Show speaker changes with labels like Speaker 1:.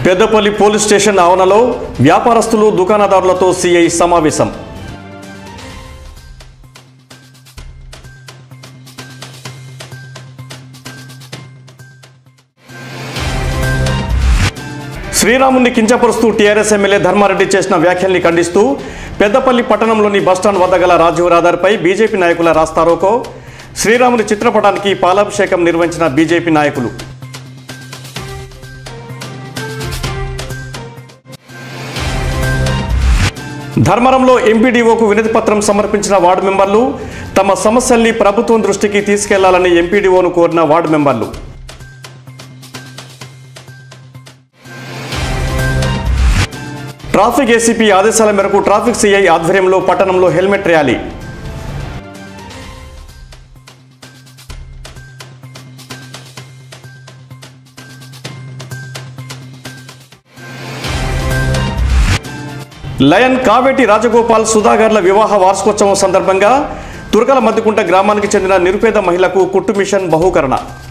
Speaker 1: Peddapalli police station ఆవరణలో వ్యాపారస్తులు దుకాణదారులతో CI సమావేశం శ్రీరాముని కించపరుస్తూ టీఆర్ఎస్ ఎమ్మెల్యే ధర్మారెడ్డి చేసిన వ్యాఖ్యల్ని ఖండిస్తూ పెద్దపల్లి పట్టణంలోని బస్టాండ్ వద్ద గల రాజీవ్ రహదారిపై బీజేపీ నాయకుల రాస్తారోకో శ్రీరాముని చిత్రపటానికి పాలాభిషేకం నిర్వహించిన బీజేపీ నాయకులు ధర్మవరంలో ఎంపీడీఓకు వినతి పత్రం సమర్పించిన వార్డు మెంబర్లు తమ సమస్యల్ని ప్రభుత్వం దృష్టికి తీసుకెళ్లాలని ఎంపీడీఓను కోరిన వార్డు మెంబర్లు ట్రాఫిక్ ఏసీపీ ఆదేశాల మేరకు ట్రాఫిక్ సిఐ ఆధ్వర్యంలో పట్టణంలో helmet rally lion Kaveti Rajagopal సుధాకర్ల వివాహ వార్షికోత్సవం సందర్భంగా తురకల మద్దికుంట గ్రామానికి చెందిన నిరుపేద మహిళకు కుట్టు మిషన్ బహూకరణ